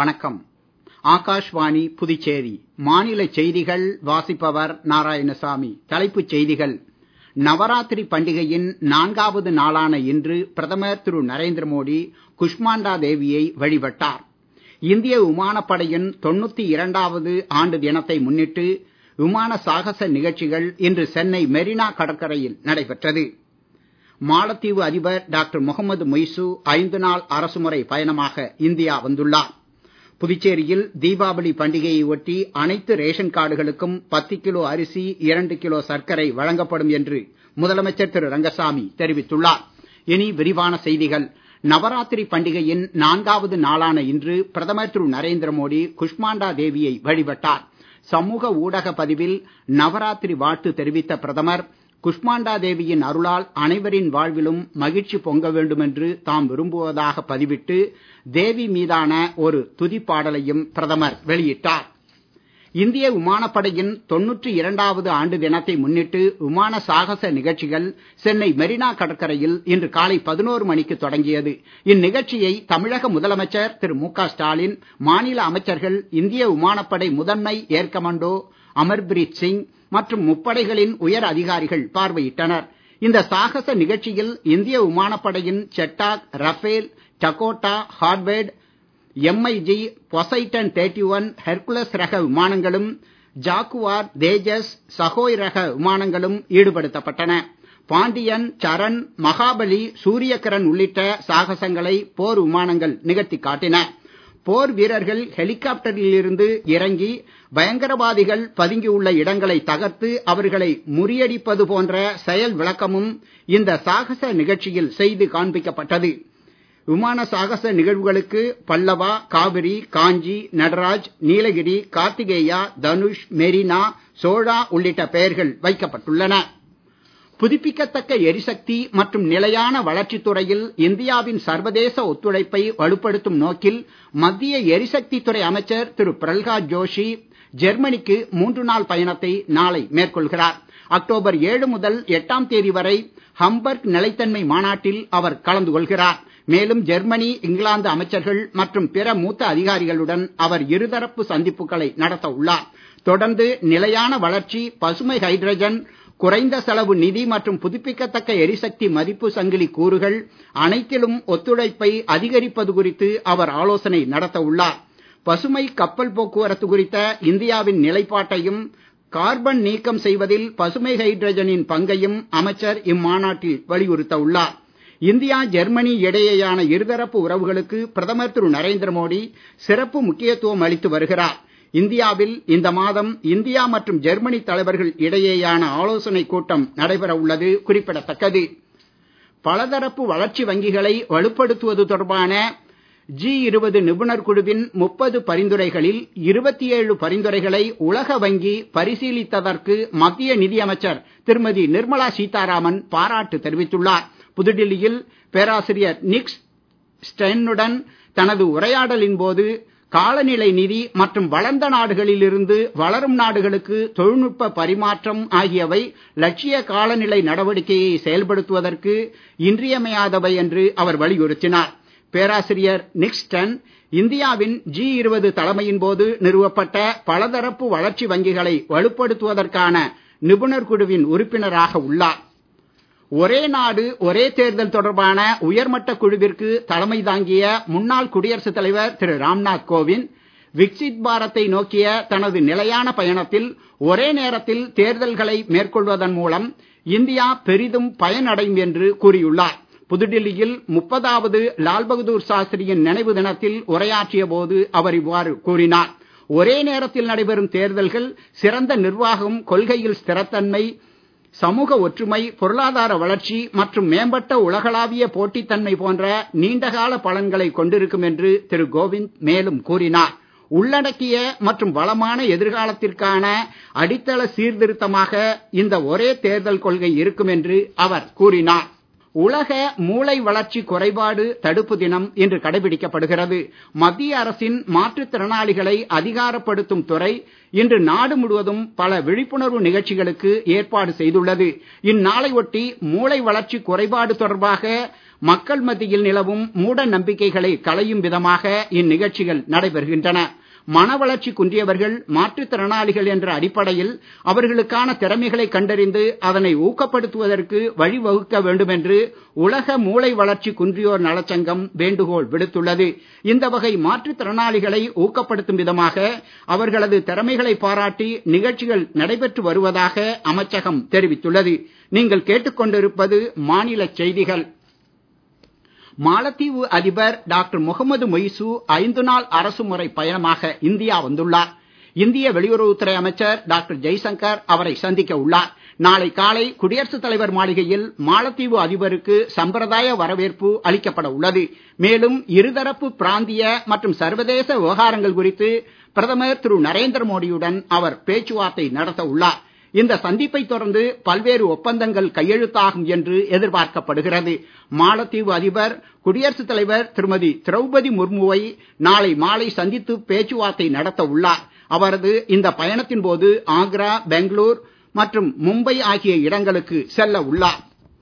வணக்கம் ஆகாஷ்வாணி புதுச்சேரி மாநில செய்திகள் வாசிப்பவர் நாராயணசாமி தலைப்புச் செய்திகள் நவராத்திரி பண்டிகையின் நான்காவது நாளான இன்று பிரதமர் திரு நரேந்திர மோடி குஷ்மாண்டா தேவியை வழிபட்டார் இந்திய விமானப்படையின் தொண்ணூத்தி இரண்டாவது ஆண்டு தினத்தை முன்னிட்டு விமான சாகச நிகழ்ச்சிகள் இன்று சென்னை மெரினா கடற்கரையில் நடைபெற்றது மாலத்தீவு அதிபர் டாக்டர் முகமது மொய்சு ஐந்து நாள் அரசுமுறை பயணமாக இந்தியா வந்துள்ளார் புதுச்சேரியில் தீபாவளி பண்டிகையை ஒட்டி அனைத்து ரேஷன் கார்டுகளுக்கும் பத்து கிலோ அரிசி இரண்டு கிலோ சர்க்கரை வழங்கப்படும் என்று முதலமைச்சர் திரு ரங்கசாமி தெரிவித்துள்ளார் இனி விரிவான செய்திகள் நவராத்திரி பண்டிகையின் நான்காவது நாளான இன்று பிரதமர் திரு நரேந்திர மோடி குஷ்மாண்டா தேவியை வழிபட்டார் சமூக ஊடக பதிவில் நவராத்திரி வாழ்த்து தெரிவித்த பிரதமர் குஷ்மாண்டா தேவியின் அருளால் அனைவரின் வாழ்விலும் மகிழ்ச்சி பொங்க வேண்டும் என்று தாம் விரும்புவதாக பதிவிட்டு தேவி மீதான ஒரு துதிப்பாடலையும் பிரதமர் வெளியிட்டார் இந்திய விமானப்படையின் தொன்னூற்றி இரண்டாவது ஆண்டு தினத்தை முன்னிட்டு விமான சாகச நிகழ்ச்சிகள் சென்னை மெரினா கடற்கரையில் இன்று காலை பதினோரு மணிக்கு தொடங்கியது இந்நிகழ்ச்சியை தமிழக முதலமைச்சர் திரு மு க ஸ்டாலின் மாநில அமைச்சர்கள் இந்திய விமானப்படை முதன்மை ஏர் கமாண்டோ அமர்பிரீத் சிங் மற்றும் முப்படைகளின் உயர் அதிகாரிகள் பார்வையிட்டனர் இந்த சாகச நிகழ்ச்சியில் இந்திய விமானப்படையின் Chetak Rafale Dakota Harvard MiG Poseidon thirty one Hercules ரக விமானங்களும் ஜாக்குவார் தேஜஸ் சகோய் ரக விமானங்களும் ஈடுபடுத்தப்பட்டன பாண்டியன் சரண் மகாபலி சூரியகிரண் உள்ளிட்ட சாகசங்களை போர் விமானங்கள் நிகழ்த்தி காட்டின போர் வீரர்கள் ஹெலிகாப்டரில் இருந்து இறங்கி பயங்கரவாதிகள் பதுங்கியுள்ள இடங்களை தகர்த்து அவர்களை முறியடிப்பது போன்ற செயல் விளக்கமும் இந்த சாகச நிகழ்ச்சியில் செய்து காண்பிக்கப்பட்டது விமான சாகச நிகழ்வுகளுக்கு பல்லவா காவிரி காஞ்சி நடராஜ் நீலகிரி கார்த்திகேயா தனுஷ் மெரினா சோழா உள்ளிட்ட பெயர்கள் வைக்கப்பட்டுள்ளன புதுப்பிக்கத்தக்க எரிசக்தி மற்றும் நிலையான வளர்ச்சித் துறையில் இந்தியாவின் சர்வதேச ஒத்துழைப்பை வலுப்படுத்தும் நோக்கில் மத்திய எரிசக்தி துறை அமைச்சர் திரு பிரல்காத் ஜோஷி ஜெர்மனிக்கு மூன்று நாள் பயணத்தை நாளை மேற்கொள்கிறார் அக்டோபர் ஏழு முதல் எட்டாம் தேதி வரை ஹம்பர்க் நிலைத்தன்மை மாநாட்டில் அவர் கலந்து கொள்கிறார் மேலும் ஜெர்மனி இங்கிலாந்து அமைச்சர்கள் மற்றும் பிற மூத்த அதிகாரிகளுடன் அவர் இருதரப்பு சந்திப்புகளை நடத்த உள்ளார் தொடர்ந்து நிலையான வளர்ச்சி பசுமை ஹைட்ரஜன் குறைந்த செலவு நிதி மற்றும் புதுப்பிக்கத்தக்க எரிசக்தி மதிப்பு சங்கிலி கூறுகள் அனைத்திலும் ஒத்துழைப்பை அதிகரிப்பது குறித்து அவர் ஆலோசனை நடத்த உள்ளார் பசுமை கப்பல் போக்குவரத்து குறித்த இந்தியாவின் நிலைப்பாட்டையும் கார்பன் நீக்கம் செய்வதில் பசுமை ஹைட்ரஜனின் பங்கையும் அமைச்சர் இம்மாநாட்டில் வலியுறுத்த உள்ளார் இந்தியா ஜெர்மனி இடையேயான இருதரப்பு உறவுகளுக்கு பிரதமர் திரு நரேந்திர மோடி சிறப்பு முக்கியத்துவம் அளித்து வருகிறார் இந்தியாவில் இந்த மாதம் இந்தியா மற்றும் ஜெர்மனி தலைவர்கள் இடையேயான ஆலோசனை கூட்டம் நடைபெற உள்ளது குறிப்பிடத்தக்கது பலதரப்பு வளர்ச்சி வங்கிகளை வலுப்படுத்துவது தொடர்பான ஜி இருபது நிபுணர் குழுவின் முப்பது பரிந்துரைகளில் இருபத்தி ஏழு பரிந்துரைகளை உலக வங்கி பரிசீலித்ததற்கு மத்திய நிதியமைச்சர் திருமதி நிர்மலா சீதாராமன் பாராட்டு தெரிவித்துள்ளார் புதுடில்லியில் பேராசிரியர் நிக்ஸ் ஸ்டென்னுடன் தனது உரையாடலின் போது காலநிலை நிதி மற்றும் வளர்ந்த நாடுகளிலிருந்து வளரும் நாடுகளுக்கு தொழில்நுட்ப பரிமாற்றம் ஆகியவை லட்சிய காலநிலை நடவடிக்கையை செயல்படுத்துவதற்கு இன்றியமையாதவை என்று அவர் வலியுறுத்தினார் பேராசிரியர் நிக்ஸ்டன் இந்தியாவின் ஜி இருபது தலைமையின் போது நிறுவப்பட்ட பலதரப்பு வளர்ச்சி வங்கிகளை வலுப்படுத்துவதற்கான நிபுணர் குழுவின் உறுப்பினராக உள்ளார் ஒரே நாடு ஒரே தேர்தல் தொடர்பான உயர்மட்ட குழுவிற்கு தலைமை தாங்கிய முன்னாள் குடியரசுத் தலைவர் திரு ராம்நாத் கோவிந்த் விக்சித் பாரத்தை நோக்கிய தனது நிலையான பயணத்தில் ஒரே நேரத்தில் தேர்தல்களை மேற்கொள்வதன் மூலம் இந்தியா பெரிதும் பயனடையும் என்று கூறியுள்ளார் புதுடில்லியில் முப்பதாவது லால் பகதூர் சாஸ்திரியின் நினைவு தினத்தில் உரையாற்றிய போது அவர் இவ்வாறு கூறினார் ஒரே நேரத்தில் நடைபெறும் தேர்தல்கள் சிறந்த நிர்வாகம் கொள்கையில் ஸ்திரத்தன்மை சமூக ஒற்றுமை பொருளாதார வளர்ச்சி மற்றும் மேம்பட்ட உலகளாவிய போட்டித்தன்மை போன்ற நீண்டகால பலன்களை கொண்டிருக்கும் என்று திரு கோவிந்த் மேலும் கூறினார் உள்ளடக்கிய மற்றும் வளமான எதிர்காலத்திற்கான அடித்தள சீர்திருத்தமாக இந்த ஒரே தேர்தல் கொள்கை இருக்கும் என்று அவர் கூறினார் உலக மூளை வளர்ச்சி குறைபாடு தடுப்பு தினம் இன்று கடைபிடிக்கப்படுகிறது மத்திய அரசின் மாற்றுத்திறனாளிகளை அதிகாரப்படுத்தும் துறை இன்று நாடு முழுவதும் பல விழிப்புணர்வு நிகழ்ச்சிகளுக்கு ஏற்பாடு செய்துள்ளது இந்நாளை ஒட்டி மூளை வளர்ச்சி குறைபாடு தொடர்பாக மக்கள் மத்தியில் நிலவும் மூட நம்பிக்கைகளை களையும் விதமாக இந்நிகழ்ச்சிகள் நடைபெறுகின்றன மன வளர்ச்சி குன்றியவர்கள் மாற்றுத்திறனாளிகள் என்ற அடிப்படையில் அவர்களுக்கான திறமைகளை கண்டறிந்து அதனை ஊக்கப்படுத்துவதற்கு வழிவகுக்க வேண்டும் என்று உலக மூளை வளர்ச்சி குன்றியோர் நலச்சங்கம் வேண்டுகோள் விடுத்துள்ளது இந்த வகை மாற்றுத்திறனாளிகளை ஊக்கப்படுத்தும் விதமாக அவர்களது திறமைகளை பாராட்டி நிகழ்ச்சிகள் நடைபெற்று வருவதாக அமைச்சகம் தெரிவித்துள்ளது நீங்கள் கேட்டுக்கொண்டிருப்பது மாநில செய்திகள் மாலத்தீவு அதிபர் டாக்டர் முகமது மொய்சு ஐந்து நாள் அரசுமுறை பயணமாக இந்தியா வந்துள்ளார் இந்திய வெளியுறவுத்துறை அமைச்சர் டாக்டர் ஜெய்சங்கர் அவரை சந்திக்க உள்ளார் நாளை காலை குடியரசுத் தலைவர் மாளிகையில் மாலத்தீவு அதிபருக்கு சம்பிரதாய வரவேற்பு அளிக்கப்பட உள்ளது மேலும் இருதரப்பு பிராந்திய மற்றும் சர்வதேச விவகாரங்கள் குறித்து பிரதமர் திரு நரேந்திர மோடியுடன் அவர் பேச்சுவார்த்தை நடத்த உள்ளார் இந்த சந்திப்பை தொடர்ந்து பல்வேறு ஒப்பந்தங்கள் கையெழுத்தாகும் என்று எதிர்பார்க்கப்படுகிறது மாலத்தீவு அதிபர் குடியரசுத் தலைவர் திருமதி திரௌபதி முர்முவை நாளை மாலை சந்தித்து பேச்சுவார்த்தை நடத்த உள்ளார் அவரது இந்த பயணத்தின் போது ஆக்ரா பெங்களூர் மற்றும் மும்பை ஆகிய இடங்களுக்கு செல்ல உள்ளார்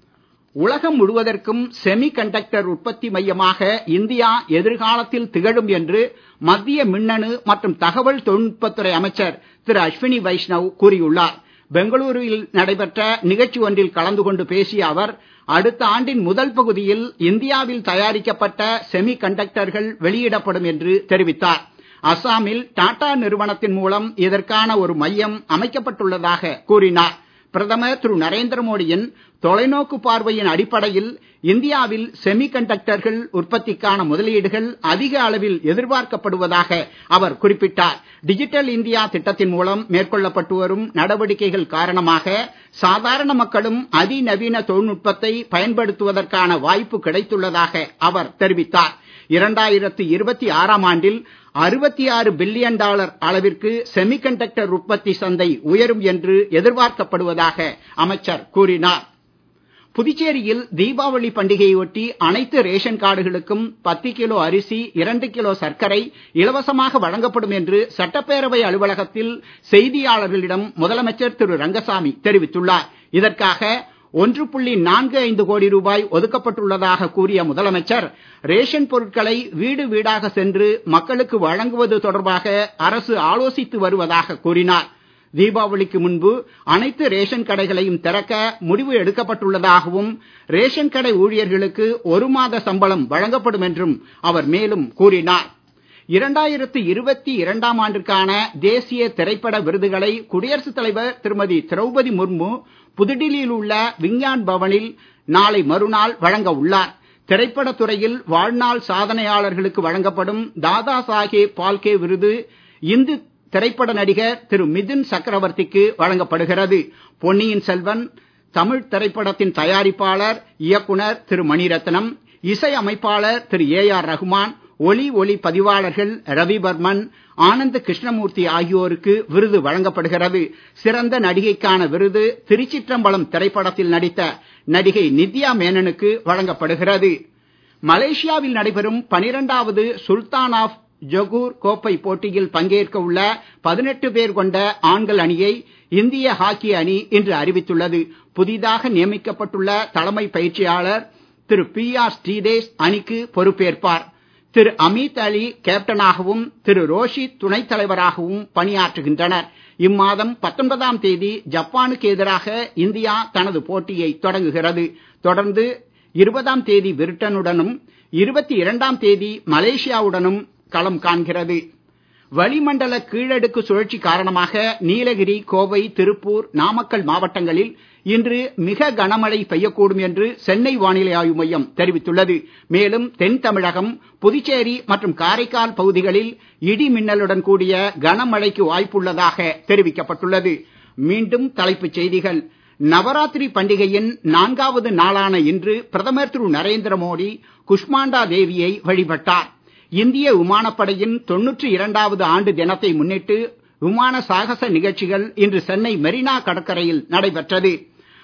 உலகம் முழுவதற்கும் செமி கண்டக்டர் உற்பத்தி மையமாக இந்தியா எதிர்காலத்தில் திகழும் என்று மத்திய மின்னணு மற்றும் தகவல் தொழில்நுட்பத்துறை அமைச்சர் திரு அஸ்வினி வைஷ்ணவ் கூறியுள்ளார் பெங்களூருவில் நடைபெற்ற நிகழ்ச்சி ஒன்றில் கலந்து கொண்டு பேசிய அவர் அடுத்த ஆண்டின் முதல் பகுதியில் இந்தியாவில் தயாரிக்கப்பட்ட செமி கண்டக்டர்கள் வெளியிடப்படும் என்று தெரிவித்தார் அசாமில் டாடா நிறுவனத்தின் மூலம் இதற்கான ஒரு மையம் அமைக்கப்பட்டுள்ளதாக கூறினார் பிரதமர் திரு நரேந்திர மோடியின் தொலைநோக்கு பார்வையின் அடிப்படையில் இந்தியாவில் செமி கண்டக்டர்கள் உற்பத்திக்கான முதலீடுகள் அதிக அளவில் எதிர்பார்க்கப்படுவதாக அவர் குறிப்பிட்டார் டிஜிட்டல் இந்தியா திட்டத்தின் மூலம் மேற்கொள்ளப்பட்டு வரும் நடவடிக்கைகள் காரணமாக சாதாரண மக்களும் அதிநவீன தொழில்நுட்பத்தை பயன்படுத்துவதற்கான வாய்ப்பு கிடைத்துள்ளதாக அவர் தெரிவித்தார் இரண்டாயிரத்து இருபத்தி ஆறாம் ஆண்டில் அறுபத்தி ஆறு பில்லியன் டாலர் அளவிற்கு செமிகண்டக்டர் உற்பத்தி சந்தை உயரும் என்று எதிர்பார்க்கப்படுவதாக அமைச்சர் கூறினார் புதுச்சேரியில் தீபாவளி பண்டிகையை ஒட்டி அனைத்து ரேஷன் கார்டுகளுக்கும் பத்து கிலோ அரிசி இரண்டு கிலோ சர்க்கரை இலவசமாக வழங்கப்படும் என்று சட்டப்பேரவை அலுவலகத்தில் செய்தியாளர்களிடம் முதலமைச்சர் திரு ரங்கசாமி தெரிவித்துள்ளார் இதற்காக ஒன்று புள்ளி நான்கு ஐந்து கோடி ரூபாய் ஒதுக்கப்பட்டுள்ளதாக கூறிய முதலமைச்சர் ரேஷன் பொருட்களை வீடு வீடாக சென்று மக்களுக்கு வழங்குவது தொடர்பாக அரசு ஆலோசித்து வருவதாக கூறினார் தீபாவளிக்கு முன்பு அனைத்து ரேஷன் கடைகளையும் திறக்க முடிவு எடுக்கப்பட்டுள்ளதாகவும் ரேஷன் கடை ஊழியர்களுக்கு ஒரு மாத சம்பளம் வழங்கப்படும் என்றும் அவர் மேலும் கூறினார் இரண்டாயிரத்து இருபத்தி இரண்டாம் ஆண்டிற்கான தேசிய திரைப்பட விருதுகளை குடியரசுத் தலைவர் திருமதி திரௌபதி முர்மு புதுடில்லியில் உள்ள விஞ்ஞான் பவனில் நாளை மறுநாள் வழங்க உள்ளார் திரைப்படத் துறையில் வாழ்நாள் சாதனையாளர்களுக்கு வழங்கப்படும் தாதா சாஹேப் பால்கே விருது இந்து திரைப்பட நடிகர் திரு மிதுன் சக்கரவர்த்திக்கு வழங்கப்படுகிறது பொன்னியின் செல்வன் தமிழ் திரைப்படத்தின் தயாரிப்பாளர் இயக்குனர் திரு மணிரத்னம் இசை அமைப்பாளர் திரு ஏ ஆர் ரகுமான் ஒலி ஒளி பதிவாளர்கள் ரவிவர்மன் ஆனந்த் கிருஷ்ணமூர்த்தி ஆகியோருக்கு விருது வழங்கப்படுகிறது சிறந்த நடிகைக்கான விருது திருச்சிற்றம்பலம் திரைப்படத்தில் நடித்த நடிகை நித்யா மேனனுக்கு வழங்கப்படுகிறது மலேசியாவில் நடைபெறும் பனிரெண்டாவது சுல்தான் ஆஃப் ஜொகூர் கோப்பை போட்டியில் பங்கேற்க உள்ள பதினெட்டு பேர் கொண்ட ஆண்கள் அணியை இந்திய ஹாக்கி அணி இன்று அறிவித்துள்ளது புதிதாக நியமிக்கப்பட்டுள்ள தலைமை பயிற்சியாளர் திரு பி ஆர் ஸ்ரீதேஷ் அணிக்கு பொறுப்பேற்பார் திரு அமித் அலி கேப்டனாகவும் திரு ரோஷித் துணைத் தலைவராகவும் பணியாற்றுகின்றனர் இம்மாதம் பத்தொன்பதாம் தேதி ஜப்பானுக்கு எதிராக இந்தியா தனது போட்டியை தொடங்குகிறது தொடர்ந்து இருபதாம் தேதி பிரிட்டனுடனும் இருபத்தி இரண்டாம் தேதி மலேசியாவுடனும் களம் காண்கிறது வளிமண்டல கீழடுக்கு சுழற்சி காரணமாக நீலகிரி கோவை திருப்பூர் நாமக்கல் மாவட்டங்களில் இன்று மிக கனமழை பெய்யக்கூடும் என்று சென்னை வானிலை ஆய்வு மையம் தெரிவித்துள்ளது மேலும் தென் தமிழகம் புதுச்சேரி மற்றும் காரைக்கால் பகுதிகளில் இடி மின்னலுடன் கூடிய கனமழைக்கு வாய்ப்புள்ளதாக தெரிவிக்கப்பட்டுள்ளது மீண்டும் தலைப்புச் செய்திகள் நவராத்திரி பண்டிகையின் நான்காவது நாளான இன்று பிரதமர் திரு நரேந்திர மோடி குஷ்மாண்டா தேவியை வழிபட்டார் இந்திய விமானப்படையின் தொன்னூற்றி இரண்டாவது ஆண்டு தினத்தை முன்னிட்டு விமான சாகச நிகழ்ச்சிகள் இன்று சென்னை மெரினா கடற்கரையில் நடைபெற்றது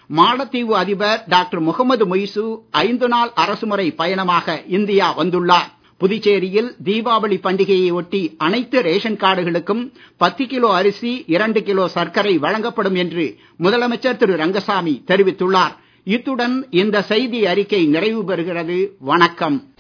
மாலத்தீவு அதிபர் டாக்டர் முகமது மொய்சு ஐந்து நாள் அரசுமுறை பயணமாக இந்தியா வந்துள்ளார் புதுச்சேரியில் தீபாவளி பண்டிகையை ஒட்டி அனைத்து ரேஷன் கார்டுகளுக்கும் பத்து கிலோ அரிசி இரண்டு கிலோ சர்க்கரை வழங்கப்படும் என்று முதலமைச்சர் திரு ரங்கசாமி தெரிவித்துள்ளார் இத்துடன் இந்த செய்தி அறிக்கை நிறைவு பெறுகிறது வணக்கம்